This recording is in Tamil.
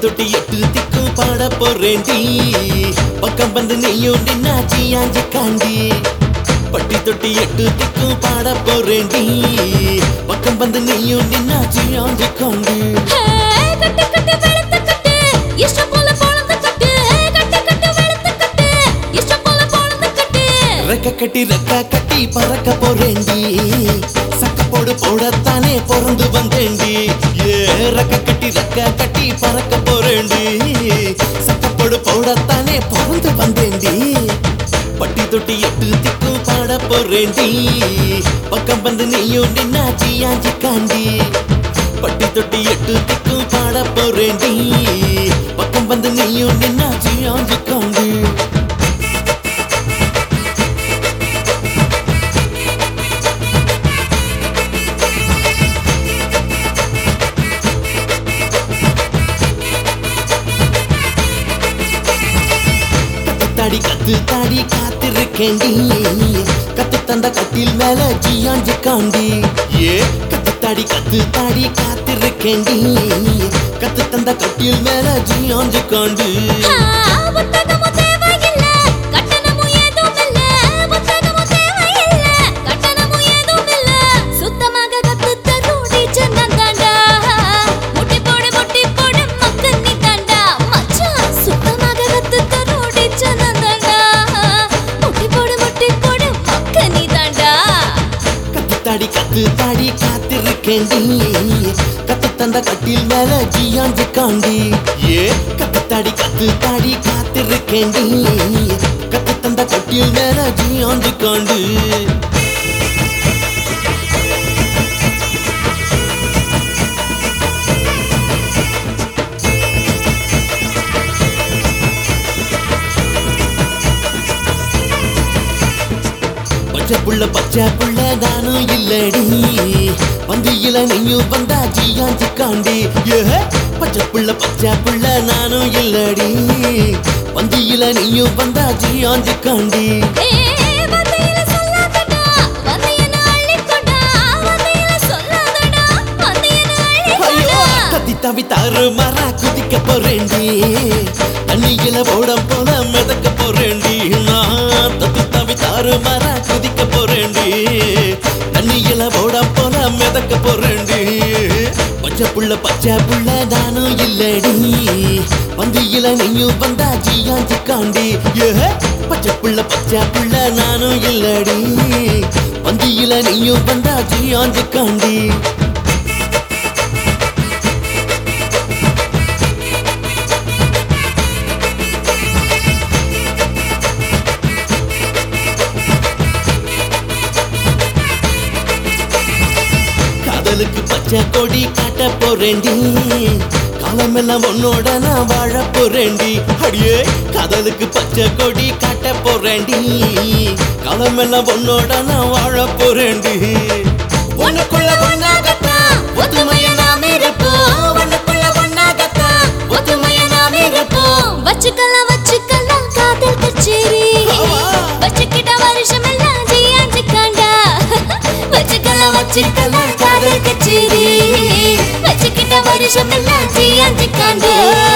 தொட்டி எட்டு திக்கும் பாட போறேன்டி பக்கம் வந்து நீயும் நின்னாச்சி ஆஞ்சி காண்டி பட்டி தொட்டி எட்டு திக்கும் பாட போறேன்டி பக்கம் வந்து நீயும் நின்னாச்சி ஆஞ்சி காண்டி ஹே, கட்டு கட்டு வெளுத்து கட்டு இஷ்டம் போல பொழந்து கட்டு கட்டு கட்டு வெளுத்து கட்டு இஷ்டம் போல பொழந்து கட்டு ரெக்க கட்டி ரெக்க கட்டி பறக்க போறேன்டி சக்கப்போடு போடத்தானே பிறந்து வந்தேன்டி ஏ ரெக்க கட்டி ரெக்க கட்டி பறக்க போறேன்டி சக்கப்போடு போடத்தானே பிறந்து வந்தேன்டி பட்டி தொட்டி எட்டு திக்கும் பாட போறேன்டி பக்கம் வந்து நீயும் நின்னாச்சி ஆஞ்சி காண்டி பட்டி தொட்டி எட்டு திக்கும் பாட போறேன்டி பக்கம் வந்து நீயும் நின்னாச்சி ஆஞ்சி காண்டி கத்து தாடி கத்து தாடி காத்திருக்கேண்டி கத்து தந்த கட்டில் மேல ஜியாஞ்சு காண்டி ஏ கத்து தாடி கத்து தாடி காத்திருக்கேண்டி கத்து தந்த கட்டில் மேல ஜியாஞ்சு காண்டி ஆ, புத்தகமும் தேவையில்ல, கட்டணமும் ஏதும் இல்ல. புத்தகமும் தேவையில்ல, கட்டணமும் ஏதும் இல்ல. சுத்தமாக கத்துத் தரும் teacher நான் தாண்டா. முட்டி போடு, முட்டி போடு, மக்கள் நீ தாண்டா. மச்சான், சுத்தமாக கத்துத் தரும் teacher நான் தாண்டா. முட்டி போடு, முட்டி போடு, மக்கள் நீ தாண்டா. கத்து தாடி கத்து தாடி காத்திருக்கேண்டி கத்து தந்த கட்டில் மேல ஜியாஞ்சு காண்டி ஏ கத்து தாடி கத்து தாடி காத்திருக்கேண்டி கத்து தந்த கட்டில் மேல ஜியாஞ்சு காண்டி பச்சை புள்ள பச்சை புள்ள நானும் இல்லடி வந்தியில நீயும் வந்தா ஜியாஞ்சு காண்டி ஏ பச்சை புள்ள பச்சை புள்ள நானும் இல்லடி வந்தியில நீயும் வந்தா ஜியாஞ்சு காண்டி ஏ, வார்த்தையில சொல்லாதடா, வந்து என்னை அள்ளிக்கொண்டா. வார்த்தையில சொல்லாதடா, வந்து என்னை ஐயோ அள்ளிக்கொண்டா. கத்தி தவி தாறு மரா குதிக்க போறேண்டி தண்ணியில ஓடம் போல மிதக்க போறேண்டி நான் தத்தி தவி தாறு மரா குதிக்க போறேண்டி தண்ணியில ஓடம் போல மிதக்க போறேண்டி பச்சை புள்ள பச்சை புள்ள நானும் இல்லடி வந்தியில நீயும் வந்தா ஜியாஞ்சு காண்டி ஏ பச்சை புள்ள பச்சை புள்ள நானும் இல்லடி வந்தியில நீயும் வந்தா ஜியாஞ்சு காண்டி காதலுக்கு பச்சை கொடி காட்ட போறேண்டி காலமெல்லாம் உன்னோட நான் வாழ போறேண்டி அடியே காதலுக்கு பச்சை கொடி காட்ட போறேண்டி காலமெல்லாம் உன்னோட நான் வாழ போறேண்டி உனக்குள்ள ஒன்னாகத்தான் ஒத்துமைய நாம் இருப்போம் உனக்குள்ள ஒன்னாகத்தான் ஒத்துமைய நாம் இருப்போம் வச்சுக்கலாம் வச்சுக்கலாம் காதல் கச்சேரி ஆமா. வச்சுக்கிட்ட வருஷம் எல்லாம் ஜியாஞ்சிக்காண்டா வச்சுக்கலாம் வச்சுக்கலாம் காதல் கச்சேரி வச்சுக்கிட்ட வருஷம் எல்லாம் ஜியாஞ்சிக்காண்டா